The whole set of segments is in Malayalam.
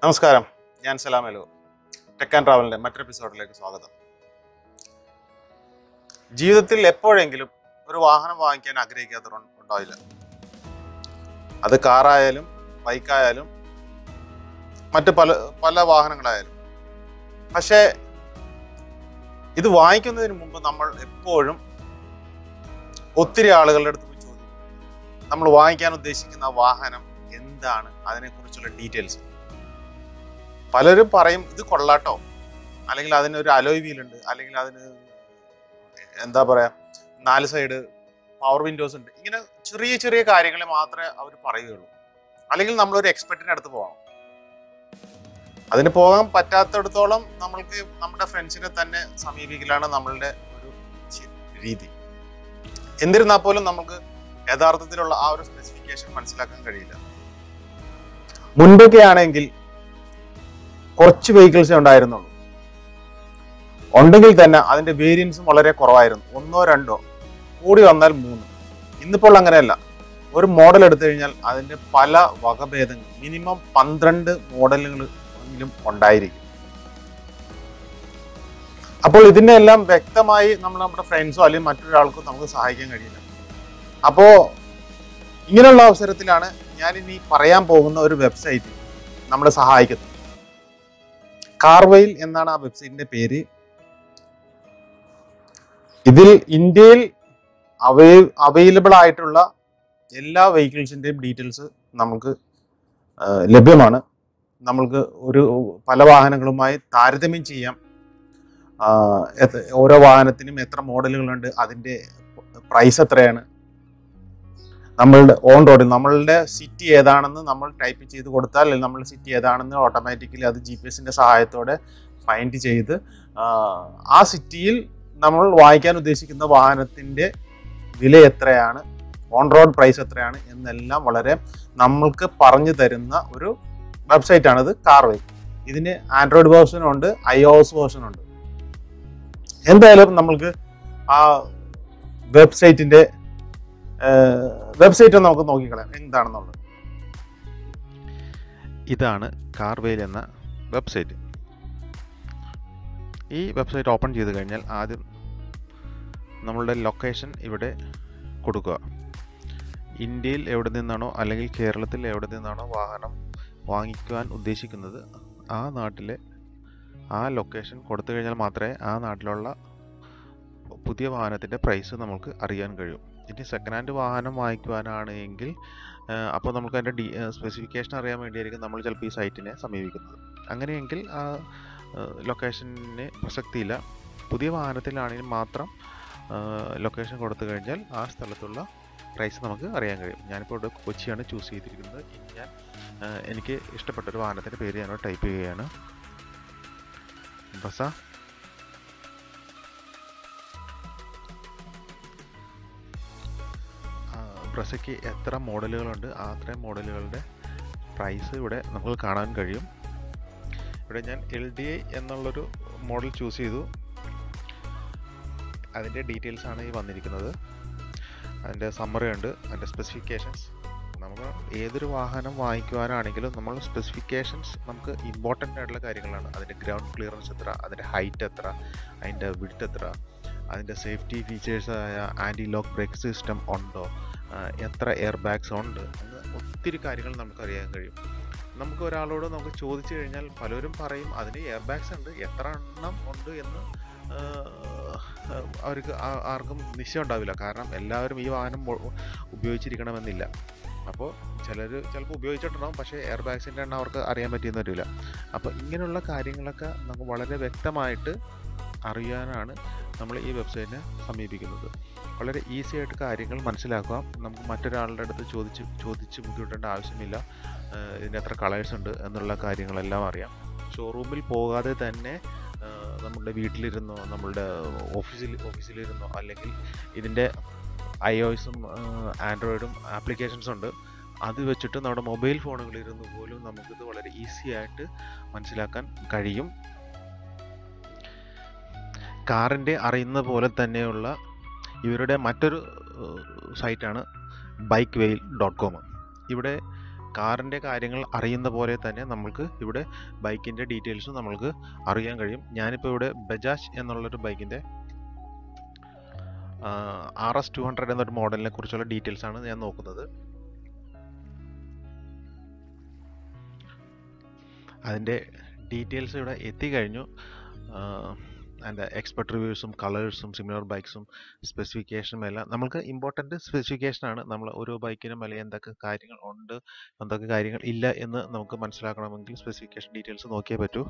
നമസ്കാരം ഞാൻ സലാം അലു ടെക് ആൻഡ് ട്രാവലിൻ്റെ മറ്റൊരു എപ്പിസോഡിലേക്ക് സ്വാഗതം ജീവിതത്തിൽ എപ്പോഴെങ്കിലും ഒരു വാഹനം വാങ്ങിക്കാൻ ആഗ്രഹിക്കാത്തവർ ഉണ്ടാവില്ല അത് കാറായാലും ബൈക്കായാലും മറ്റ് പല പല വാഹനങ്ങളായാലും പക്ഷേ ഇത് വാങ്ങിക്കുന്നതിന് മുമ്പ് നമ്മൾ എപ്പോഴും ഒത്തിരി ആളുകളുടെ അടുത്ത് പോയി ചോദിക്കും നമ്മൾ വാങ്ങിക്കാൻ ഉദ്ദേശിക്കുന്ന വാഹനം എന്താണ് അതിനെക്കുറിച്ചുള്ള ഡീറ്റെയിൽസ് പലരും പറയും ഇത് കൊള്ളാട്ടോ അല്ലെങ്കിൽ അതിന് ഒരു അലോയ് വീൽ ഉണ്ട് അല്ലെങ്കിൽ അതിന് എന്താ പറയാ നാല് സൈഡ് പവർ വിൻഡോസ് ഉണ്ട് ഇങ്ങനെ ചെറിയ ചെറിയ കാര്യങ്ങൾ മാത്രമേ അവർ പറയുകയുള്ളൂ അല്ലെങ്കിൽ നമ്മളൊരു എക്സ്പെർട്ടിന്റെ അടുത്ത് പോകണം അതിന് പോകാൻ പറ്റാത്തടത്തോളം നമ്മൾക്ക് നമ്മുടെ ഫ്രണ്ട്സിനെ തന്നെ സമീപിക്കലാണ് നമ്മളുടെ ഒരു ചി- രീതി എന്നിരുന്നാൽ പോലും നമുക്ക് യഥാർത്ഥത്തിലുള്ള ആ ഒരു സ്പെസിഫിക്കേഷൻ മനസ്സിലാക്കാൻ കഴിയില്ല മുൻപൊക്കെ ആണെങ്കിൽ കുറച്ച് വെഹിക്കിൾസേ ഉണ്ടായിരുന്നുള്ളൂ ഉണ്ടെങ്കിൽ തന്നെ അതിന്റെ വേരിയൻസും വളരെ കുറവായിരുന്നു ഒന്നോ രണ്ടോ കൂടി വന്നാൽ മൂന്ന് ഇന്നിപ്പോൾ അങ്ങനെയല്ല ഒരു മോഡൽ എടുത്തു കഴിഞ്ഞാൽ അതിന്റെ പല വകഭേദങ്ങൾ മിനിമം പന്ത്രണ്ട് മോഡലുകൾ എങ്കിലും ഉണ്ടായിരിക്കും അപ്പോൾ ഇതിനെ എല്ലാം വ്യക്തമായി നമ്മൾ നമ്മുടെ ഫ്രണ്ട്സോ അല്ലെങ്കിൽ മറ്റൊരാൾക്കോ നമുക്ക് സഹായിക്കാൻ കഴിയില്ല അപ്പോൾ ഇങ്ങനെയുള്ള അവസരത്തിലാണ് ഞാൻ ഇനി പറയാൻ പോകുന്ന ഒരു വെബ്സൈറ്റ് നമ്മളെ സഹായിക്കുന്നത് കാർവെയിൽ എന്നാണ് ആ വെബ്സൈറ്റിന്റെ പേര് ഇതിൽ ഇന്ത്യയിൽ അവൈ അവൈലബിൾ ആയിട്ടുള്ള എല്ലാ വെഹിക്കിൾസിൻ്റെയും ഡീറ്റെയിൽസ് നമുക്ക് ആ, ലഭ്യമാണ് നമ്മൾക്ക് ഒരു പല വാഹനങ്ങളുമായി താരതമ്യം ചെയ്യാം ആ, എത്ര- ഓരോ വാഹനത്തിനും എത്ര മോഡലുകളുണ്ട് അതിൻ്റെ പ്രൈസ് എത്രയാണ് നമ്മളുടെ ഓൺ റോഡിൽ നമ്മളുടെ സിറ്റി ഏതാണെന്ന് നമ്മൾ ടൈപ്പ് ചെയ്ത് കൊടുത്താൽ അല്ലെങ്കിൽ നമ്മളുടെ സിറ്റി ഏതാണെന്ന് ഓട്ടോമാറ്റിക്കലി അത് ജി പി എസിൻ്റെ സഹായത്തോടെ ഫൈൻഡ് ചെയ്ത് ആ, ആ സിറ്റിയിൽ നമ്മൾ വാങ്ങിക്കാൻ ഉദ്ദേശിക്കുന്ന വാഹനത്തിൻ്റെ വില എത്രയാണ് ഓൺ റോഡ് പ്രൈസ് എത്രയാണ് എന്നെല്ലാം വളരെ നമ്മൾക്ക് പറഞ്ഞു തരുന്ന ഒരു വെബ്സൈറ്റ് ആണിത് കാർവേ ഇതിന് ആൻഡ്രോയിഡ് വേർഷനും ഉണ്ട് ഐ ഒ എസ് വേർഷനും ഉണ്ട് എന്തായാലും നമ്മൾക്ക് ആ വെബ്സൈറ്റിന്റെ വെബ്സൈറ്റ് നമുക്ക് നോക്കിക്കളയാം എന്താണെന്നുള്ളത് ഇതാണ് കാർവെയിൽ എന്ന വെബ്സൈറ്റ് ഈ വെബ്സൈറ്റ് ഓപ്പൺ ചെയ്ത് കഴിഞ്ഞാൽ ആദ്യം നമ്മളുടെ ലൊക്കേഷൻ ഇവിടെ കൊടുക്കുക ഇന്ത്യയിൽ എവിടെ നിന്നാണോ അല്ലെങ്കിൽ കേരളത്തിൽ എവിടെ നിന്നാണോ വാഹനം വാങ്ങിക്കുവാൻ ഉദ്ദേശിക്കുന്നത് ആ നാട്ടിലെ ആ ലൊക്കേഷൻ കൊടുത്തു കഴിഞ്ഞാൽ മാത്രമേ ആ നാട്ടിലുള്ള പുതിയ വാഹനത്തിൻ്റെ പ്രൈസ് നമുക്ക് അറിയാൻ കഴിയും ഇനി സെക്കൻഡ് ഹാൻഡ് വാഹനം വാങ്ങിക്കുവാനാണ് എങ്കിൽ അപ്പോൾ നമുക്ക് അതിൻ്റെ ഡി സ്പെസിഫിക്കേഷൻ അറിയാൻ വേണ്ടിയായിരിക്കും നമ്മൾ ചിലപ്പോൾ ഈ സൈറ്റിനെ സമീപിക്കുന്നത് അങ്ങനെയെങ്കിൽ ആ ലൊക്കേഷന് പ്രസക്തിയില്ല പുതിയ വാഹനത്തിലാണെങ്കിൽ മാത്രം ലൊക്കേഷൻ കൊടുത്തു കഴിഞ്ഞാൽ ആ സ്ഥലത്തുള്ള പ്രൈസ് നമുക്ക് അറിയാൻ കഴിയും ഞാനിപ്പോൾ ഇവിടെ കൊച്ചിയാണ് ചൂസ് ചെയ്തിരിക്കുന്നത് ഇനി ഞാൻ ആ, എനിക്ക് ഇഷ്ടപ്പെട്ട ഒരു വാഹനത്തിൻ്റെ പേര് ഞാനോട് ടൈപ്പ് ചെയ്യുകയാണ് ബസ ആ, ബ്രസയ്ക്ക് എത്ര മോഡലുകളുണ്ട് ആ അത്രയും മോഡലുകളുടെ പ്രൈസ് ഇവിടെ നമുക്ക് കാണാൻ കഴിയും ഇവിടെ ഞാൻ എൽ ഡി ഐ എന്നുള്ളൊരു മോഡൽ ചൂസ് ചെയ്തു അതിൻ്റെ ഡീറ്റെയിൽസ് ആണ് ഈ വന്നിരിക്കുന്നത് അതിൻ്റെ സമ്മറി ഉണ്ട് അതിൻ്റെ സ്പെസിഫിക്കേഷൻസ് നമുക്ക് ഏതൊരു വാഹനം വാങ്ങിക്കുവാനാണെങ്കിലും നമ്മൾ സ്പെസിഫിക്കേഷൻസ് നമുക്ക് ഇമ്പോർട്ടൻ്റ് ആയിട്ടുള്ള കാര്യങ്ങളാണ് അതിൻ്റെ ഗ്രൗണ്ട് ക്ലിയറൻസ് എത്ര അതിൻ്റെ ഹൈറ്റ് എത്ര അതിൻ്റെ വിഡ്ത്ത് എത്ര അതിൻ്റെ സേഫ്റ്റി ഫീച്ചേഴ്സായ ആൻറ്റി ലോക്ക് ബ്രേക്ക് സിസ്റ്റം ഉണ്ടോ ആ, എത്ര എയർ ബാഗ്സ് ഉണ്ട് അങ്ങനെ ഒത്തിരി കാര്യങ്ങൾ നമുക്ക് അറിയാൻ കഴിയും നമുക്ക് ഒരാളോട് നമുക്ക് ചോദിച്ചു കഴിഞ്ഞാൽ പലരും പറയും അതിന് എയർ ബാഗ്സ് ഉണ്ട് എത്ര എണ്ണം ഉണ്ട് എന്ന് ആ, അവർക്ക് ആ- ആർക്കും നിശ്ചയം ഉണ്ടാവില്ല കാരണം എല്ലാവരും ഈ വാഹനം മൊ- ഉപയോഗിച്ചിരിക്കണമെന്നില്ല അപ്പോൾ ചിലർ ചിലപ്പോൾ ഉപയോഗിച്ചിട്ടുണ്ടാവും പക്ഷേ എയർ ബാഗ്സിൻ്റെ എണ്ണം അവർക്ക് അറിയാൻ പറ്റിയെന്ന് വരില്ല അപ്പോൾ ഇങ്ങനെയുള്ള കാര്യങ്ങളൊക്കെ നമുക്ക് വളരെ വ്യക്തമായിട്ട് അറിയാനാണ് നമ്മൾ ഈ വെബ്സൈറ്റിനെ സമീപിക്കുന്നത് വളരെ ഈസി ആയിട്ട് കാര്യങ്ങൾ മനസ്സിലാക്കാം നമുക്ക് മറ്റൊരാളുടെ അടുത്ത് ചോദിച്ച് ചോദിച്ച് ബുദ്ധിമുട്ടേണ്ട ആവശ്യമില്ല ഏഹ് ഇതിൻ്റെ എത്ര കളേഴ്സ് ഉണ്ട് എന്നുള്ള കാര്യങ്ങളെല്ലാം അറിയാം ഷോറൂമിൽ പോകാതെ തന്നെ ഏഹ് നമ്മുടെ വീട്ടിലിരുന്നോ നമ്മളുടെ ഓഫീസിൽ ഓഫീസിലിരുന്നോ അല്ലെങ്കിൽ ഇതിൻ്റെ ഐ ഒസും ആൻഡ്രോയിഡും ആപ്ലിക്കേഷൻസ് ഉണ്ട് അത് വെച്ചിട്ട് നമ്മുടെ മൊബൈൽ ഫോണുകളിൽ ഇരുന്ന് പോലും നമുക്കിത് വളരെ ഈസി ആയിട്ട് മനസ്സിലാക്കാൻ കഴിയും കാറിൻ്റെ അറിയുന്ന പോലെ തന്നെയുള്ള ഇവരുടെ മറ്റൊരു സൈറ്റാണ് ബൈക്ക് വെയിൽ ഡോട്ട് കോം ഇവിടെ കാറിൻ്റെ കാര്യങ്ങൾ അറിയുന്ന പോലെ തന്നെ നമ്മൾക്ക് ഇവിടെ ബൈക്കിൻ്റെ ഡീറ്റെയിൽസും നമ്മൾക്ക് അറിയാൻ കഴിയും ഞാനിപ്പോൾ ഇവിടെ ബജാജ് എന്നുള്ളൊരു ബൈക്കിൻ്റെ ആർ എസ് ടു ഹൺഡ്രഡ് എന്നൊരു മോഡലിനെ കുറിച്ചുള്ള ഡീറ്റെയിൽസ് ആണ് ഞാൻ നോക്കുന്നത് അതിൻ്റെ ഡീറ്റെയിൽസ് ഇവിടെ എത്തിക്കഴിഞ്ഞു അതിൻ്റെ എക്സ്പെർട്ട് റിവ്യൂസും കളേഴ്സും സിമിലർ ബൈക്സും സ്പെസിഫിക്കേഷനും എല്ലാം നമ്മൾക്ക് ഇമ്പോർട്ടൻറ്റ് സ്പെസിഫിക്കേഷനാണ് നമ്മൾ ഓരോ ബൈക്കിനും അല്ലെങ്കിൽ എന്തൊക്കെ കാര്യങ്ങൾ ഉണ്ട് എന്തൊക്കെ കാര്യങ്ങൾ ഇല്ല എന്ന് നമുക്ക് മനസ്സിലാക്കണമെങ്കിൽ സ്പെസിഫിക്കേഷൻ ഡീറ്റെയിൽസ് നോക്കിയേ പറ്റൂ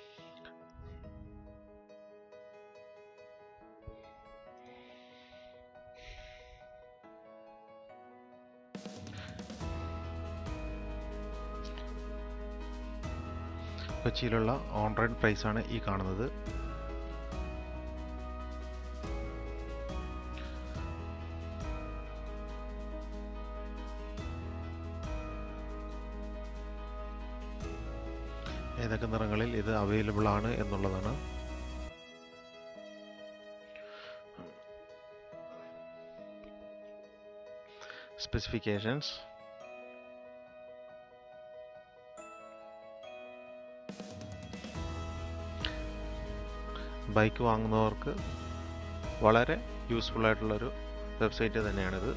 കൊച്ചിയിലുള്ള ഓൺ റൈഡ് പ്രൈസ് ആണ് ഈ കാണുന്നത് ഏതൊക്കെ നിറങ്ങളിൽ ഇത് അവൈലബിൾ ആണ് എന്നുള്ളതാണ് സ്പെസിഫിക്കേഷൻസ് ബൈക്ക് വാങ്ങുന്നവർക്ക് വളരെ യൂസ്ഫുൾ ആയിട്ടുള്ളൊരു വെബ്സൈറ്റ് തന്നെയാണിത്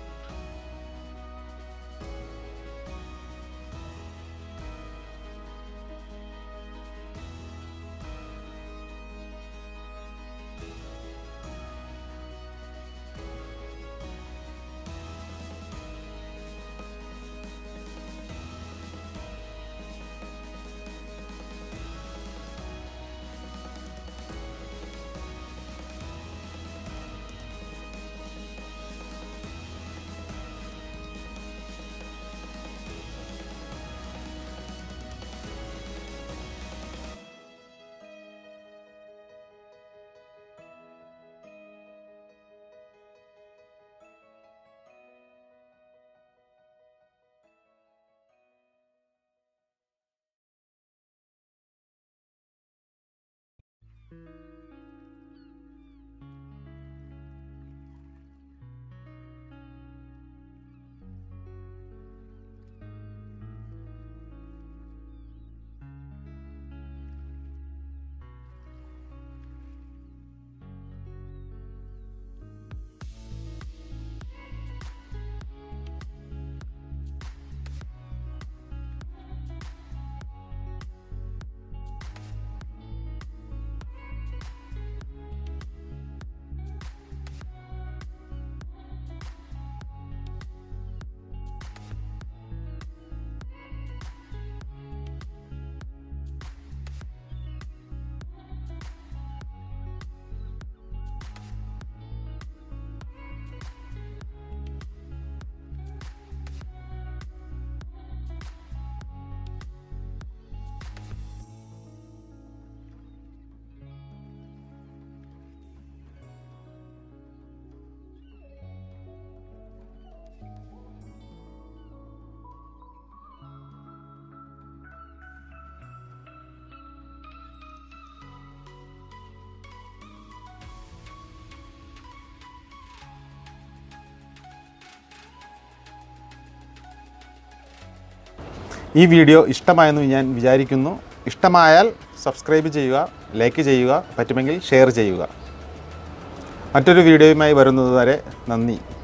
ഈ വീഡിയോ ഇഷ്ടമായെന്ന് ഞാൻ വിചാരിക്കുന്നു ഇഷ്ടമായാൽ സബ്സ്ക്രൈബ് ചെയ്യുക ലൈക്ക് ചെയ്യുക പറ്റുമെങ്കിൽ ഷെയർ ചെയ്യുക മറ്റൊരു വീഡിയോയുമായി വരുന്നത് വരെ നന്ദി